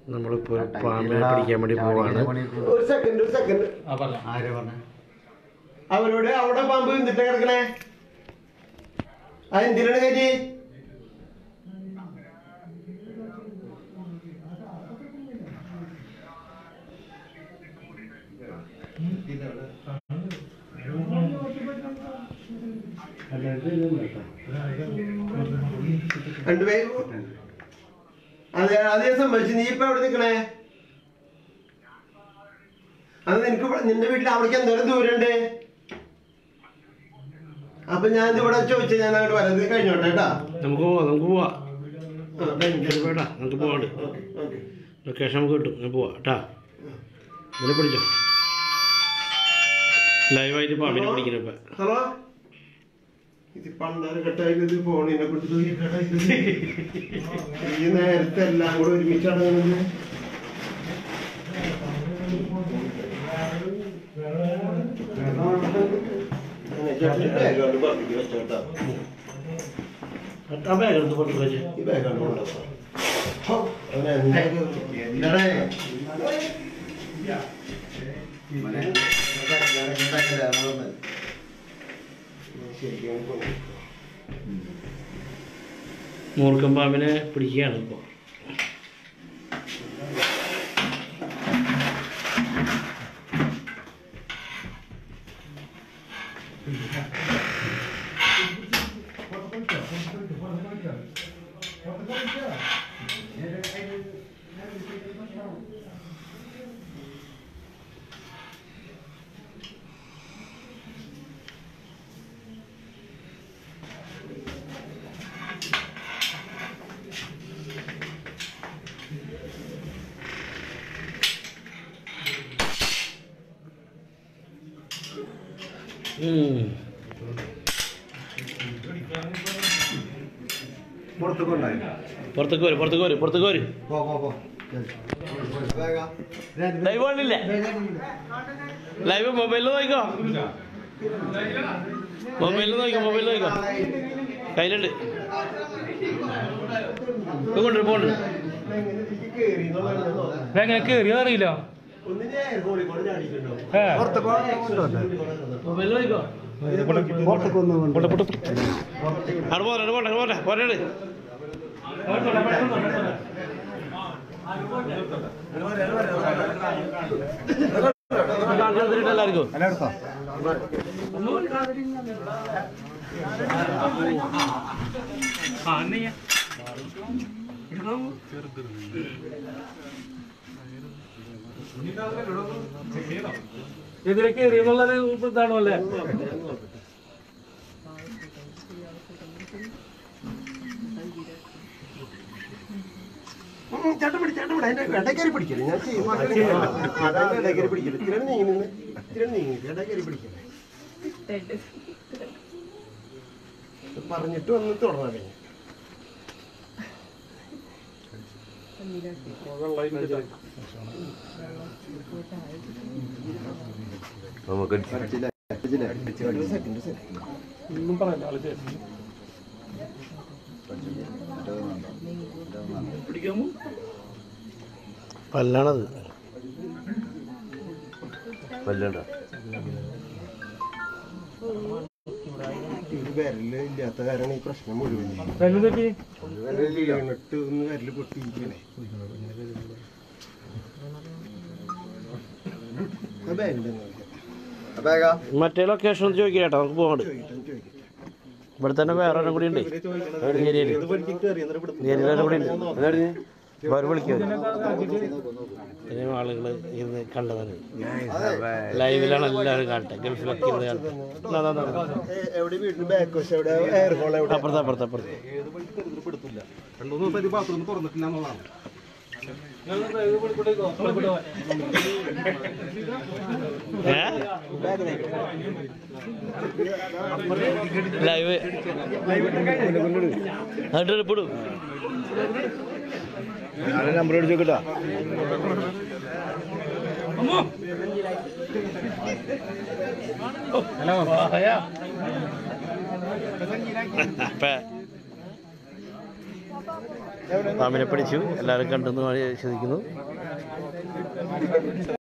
നമ്മളിപ്പോൾ ഒരു പാമ്പിനെ പിടിക്കാൻ വേണ്ടി പോവാണ് ഒരു സെക്കൻഡ് ഒരു സെക്കൻഡ് ആര് പറഞ്ഞ അവരോട് അവിടെ പാമ്പ് നിന്നിട്ട് കിടക്കണേ അതെന്തിനാണ് കരി രണ്ടുപേരും അതെ അതേ സംഭവിച്ചു നീ ഇപ്പൊ എവിടെ നിക്കണേ അത് നിനക്ക് ഇവിടെ- നിന്റെ വീട്ടിൽ അവിടേക്ക് എന്തോരം ദൂരമുണ്ട് അപ്പൊ ഞാൻ ഇവിടെ ചോദിച്ചു ഞാൻ അങ്ങോട്ട് വരാം ഇത് കഴിഞ്ഞോട്ടെ കേട്ടാ നമുക്ക് പോവാം നമുക്ക് പോവാം ആ, കഴിഞ്ഞു. വേണ്ട നമുക്ക് പോവാണ്ട് ഓക്കേ, ഓക്കേ. ലൊക്കേഷൻ നമുക്ക് കിട്ടും ഞാൻ പോവാം കേട്ടാ ഇതിനെ പിടിച്ചോ ലൈവായിട്ട് പാമ്പിനെ പിടിക്കണം ഇപ്പം ഹലോ ഇത് പണ്ടാറ് കെട്ടായിട്ട് ഇത് ഫോണിനെ കൊണ്ട് ഈ നേരത്തെ എല്ലാം കൂടെ ഒരുമിച്ചാണ് പോകുന്നത്. അങ്ങനെ ചേട്ടൻ bag കൊണ്ട് പുറത്തേക്ക് വെച്ചോ കേട്ടോ. ആ ബാഗ് എടുത്ത് പുറത്ത് വെച്ച് ഈ bag കൊണ്ട് കൊണ്ടുവച്ചോ. ഹോ, അവനെ എന്താ ഇത്? എന്താണ്? ശരിക്കും കൊണ്ടുവച്ചോ. മൂർക്കം പാമ്പിനെ പിടിക്കുകയാണ് ഇപ്പോൾ പുറത്തേക്ക് വരും പുറത്തേക്ക് വരും പുറത്തേക്ക് വരും ലൈവ് കാണില്ലേ ലൈവ് മൊബൈലിൽ നോക്കിക്കോ മൊബൈലിൽ നോക്കിക്കോ മൊബൈലിൽ നോക്കിക്കോ കയ്യിലുണ്ട് ഇപ്പൊ കൊണ്ടുവരും പോണ്ട് എങ്ങനെ ഇതിലേക്ക് കേറി എന്നുള്ളതാണ് ഞാൻ നോക്കുന്നത്. എങ്ങനെ കേറിയോ അറിയില്ല ഒന്ന് ഞാൻ കോഴിക്കോട് ചാടിയിട്ടുണ്ടോ ഏ മൊബൈലിൽ നോക്കിക്കോ പോട്ടെ പോട്ടെ അവിടെ പോട്ടെ അവിടെ പോട്ടെ പോട്ടെ പോട്ടെ എല്ലാവർക്കും ആ നീ ഇതിലേക്ക് കയറിയെന്നുള്ളത് ഇതാണോ അല്ലേ ഉം, ചേട്ടൻ പിടി ചേട്ടൻ പിടി അതിന്റെ ഇടയ്ക്കരി പിടിക്കല് ഞാൻ ചെയ്യും അതിന്റെ ഇടയ്ക്കരി പിടിക്കല് തിരൺ നീങ്ങുന്നു തിരൺ നീങ്ങി ഇടയ്ക്കരി പിടിക്കല് ഇത് പറഞ്ഞിട്ട് വന്ന് തുടങ്ങാൻ ഒന്നും പറയല്ല ആള് ചെയ്തു പല്ലാണത് ഇത് വിരല് ഇല്ലാത്ത കാരണം ഈ പ്രശ്നം മുഴുവൻ വെള്ളം തെറ്റി വീണിട്ട് ഒന്ന് വിരല് പൊട്ടിയിരിക്കണേ ആ ബാഗിന്റെ മറ്റേ ലൊക്കേഷൻ ഒന്ന് ചോദിക്കാം ചേട്ടാ നമുക്ക് പോകണ്ട് ചോദിക്കാൻ ചോദിക്കട്ടെ ഇവിടെ തന്നെ വേറെ ഒരെണ്ണം കൂടി ഉണ്ട് ഏരിയയിൽ ഏരിയയിൽ കൂടി ഉണ്ട് അവർ വിളിക്കും ഇനിയും ആളുകൾ ഇരുന്ന് കണ്ടതാണ് ലൈവിലാണ് എല്ലാവരും കാണട്ടെ ഗൾഫിലൊക്കെ ഇരുന്ന് കാണട്ടെ ഇതാ, ഇതാ, ഇതാ. എ- എവിടെ വീടിന് ബാക്ക് വശം എവിടെ എയർ ഹോൾ എവിടെ അപ്പുറത്ത് അപ്പുറത്ത് അപ്പുറത്ത് ഏ ലൈവ് എന്നിട്ട് ഇപ്പിടും നമ്പർ അടിച്ചു നോക്കട്ടാ അപ്പ പാമ്പിനെ പിടിച്ചു എല്ലാവരും കണ്ടെന്ന് വിശ്വസിക്കുന്നു